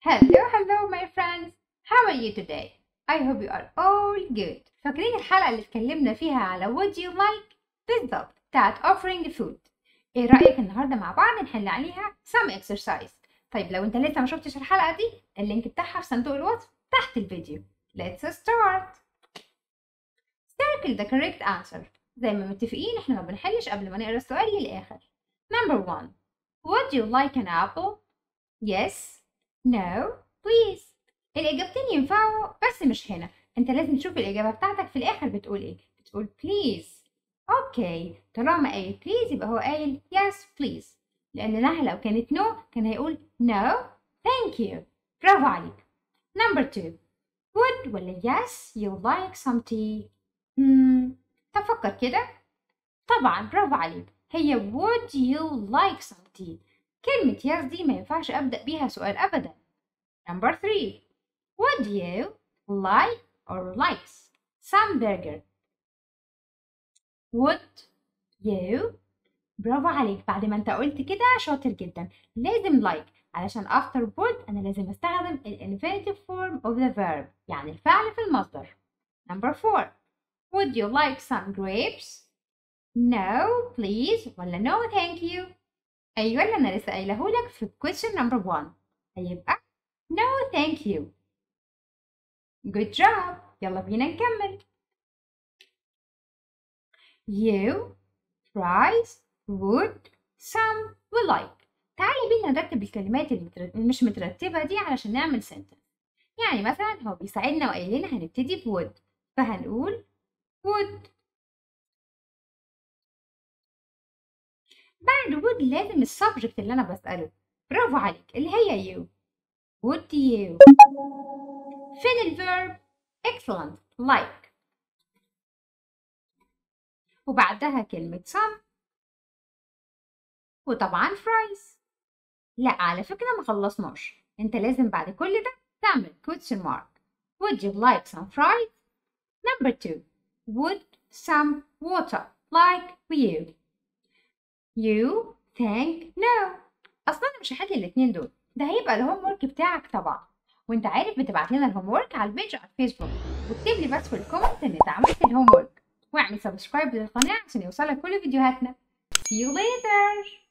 Hello, hello my friends. How are you today? I hope you are all good. فاكرين الحلقة اللي اتكلمنا فيها على would you like؟ بالظبط بتاعت offering food. ايه رأيك النهاردة مع بعض نحل عليها some exercise. طيب لو انت لسه ما شفتش الحلقة دي اللينك بتاعها في صندوق الوصف تحت الفيديو. Let's start. Circle the correct answer. زي ما متفقين احنا ما بنحلش قبل ما نقرا السؤال للآخر. Number one. Would you like an apple? Yes. No. Please. الإجابتين ينفعوا بس مش هنا. أنت لازم تشوف الإجابة بتاعتك في الآخر بتقول إيه. بتقول please. أوكي. طالما قايل please يبقى هو قايل yes please. لأن نهى لو كانت no كان هيقول no thank you. برافو عليك. Number two. Would ولا yes you like some tea? Hmm. طب فكر كده. طبعا برافو عليك. هي would you like some tea كلمة yes دي ما ينفعش أبدأ بيها سؤال أبدا Number three Would you like or likes some burger Would you برافو عليك بعد ما انت قلت كده شاطر جدا لازم like علشان after would أنا لازم أستخدم ال infinitive form of the verb يعني الفعل في المصدر Number four Would you like some grapes No please ولا no thank you أيوة اللي أنا لسه قايله لك في question number one هيبقى no thank you good job يلا بينا نكمل you fries would some we like تعالي بينا نرتب الكلمات اللي متر- مش مترتبة دي علشان نعمل sentence يعني مثلا هو بيساعدنا وقايل لنا هنبتدي ب would فهنقول would بعد would لازم السبجكت اللي انا بسأله برافو عليك اللي هي you would you فين الفيرب excellent like وبعدها كلمة some وطبعا fries لا على فكرة ما خلصناش انت لازم بعد كل ده تعمل question mark would you like some fries number two would some water like you You think no اصلا انا مش هحل الاتنين دول ده هيبقى الهوم ورك بتاعك طبعا وانت عارف بتبعت لنا الهوم ورك على البيج على الفيسبوك واكتب لي بس في الكومنت ان انت عملت الهوم ورك واعمل سبسكرايب للقناه عشان يوصلك كل فيديوهاتنا See you later